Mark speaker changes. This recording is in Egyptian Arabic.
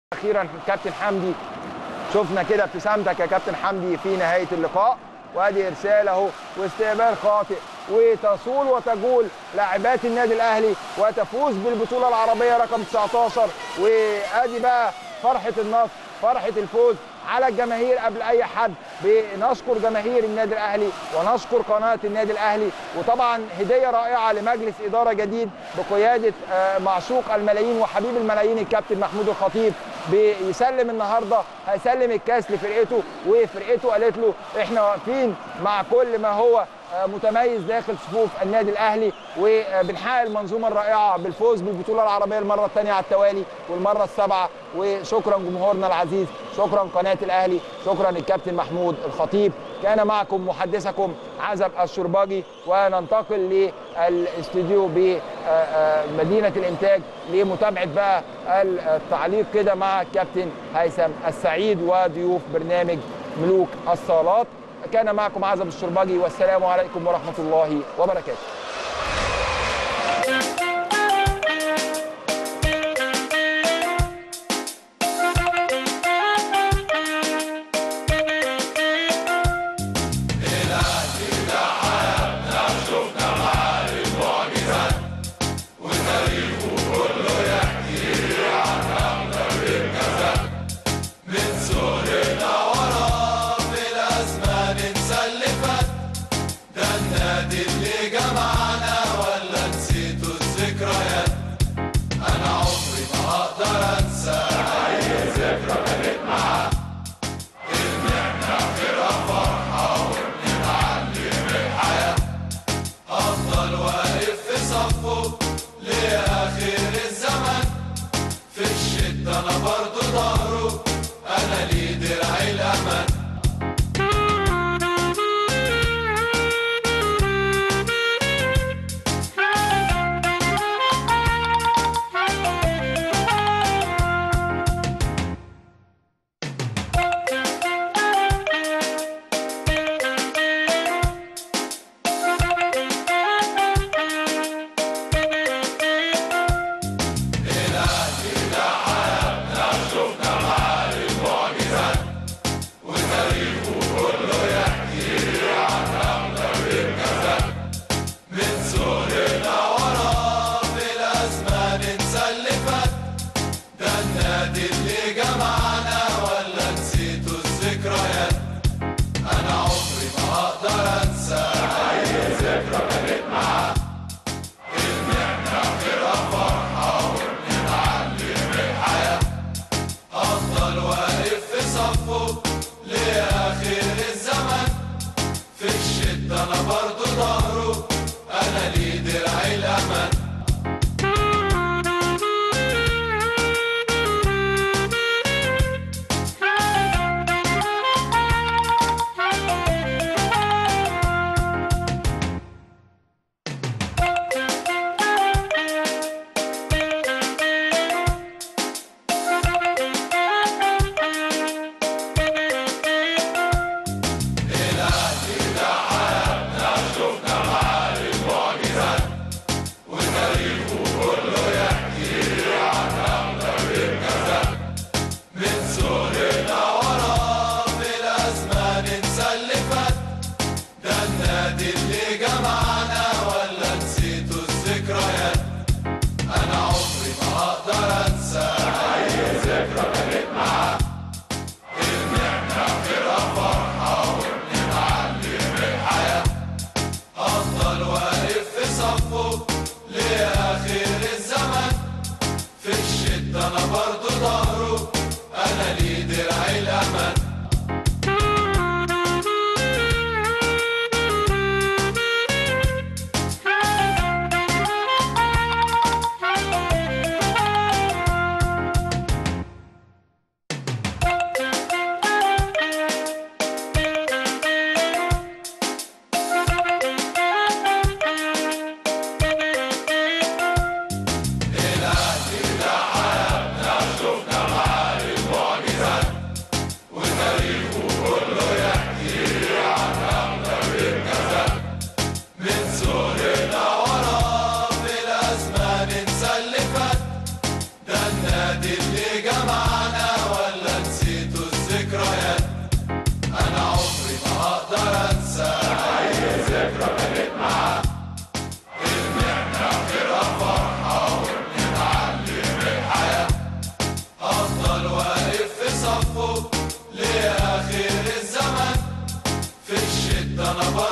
Speaker 1: اخيرا كابتن حمدي شفنا كده ابتسامتك يا كابتن حمدي في نهايه اللقاء وادي ارسال اهو واستقبال خاطئ وتصول وتجول لاعبات النادي الاهلي وتفوز بالبطوله العربيه رقم 19 وادي بقى فرحه النصر فرحه الفوز على الجماهير قبل اي حد بنشكر جماهير النادي الاهلي ونشكر قناه النادي الاهلي وطبعا هديه رائعه لمجلس اداره جديد بقياده آه، معشوق الملايين وحبيب الملايين الكابتن محمود الخطيب بيسلم النهارده هيسلم الكاس لفرقته وفرقته قالت له احنا واقفين مع كل ما هو آه، متميز داخل صفوف النادي الاهلي وبنحقق المنظومه الرائعه بالفوز بالبطوله العربيه المره الثانيه على التوالي والمره السابعه وشكرا جمهورنا العزيز شكرا قناه الاهلي شكرا الكابتن محمود الخطيب كان معكم محدثكم عزب الشرباجي وننتقل للاستوديو بمدينه الانتاج لمتابعه بقى التعليق كده مع الكابتن هيثم السعيد وضيوف برنامج ملوك الصالات كان معكم عزب الشرباجي والسلام عليكم ورحمه الله وبركاته
Speaker 2: من سورنا ورا في الأزمان سلفت ده النادي اللي جمع ده انا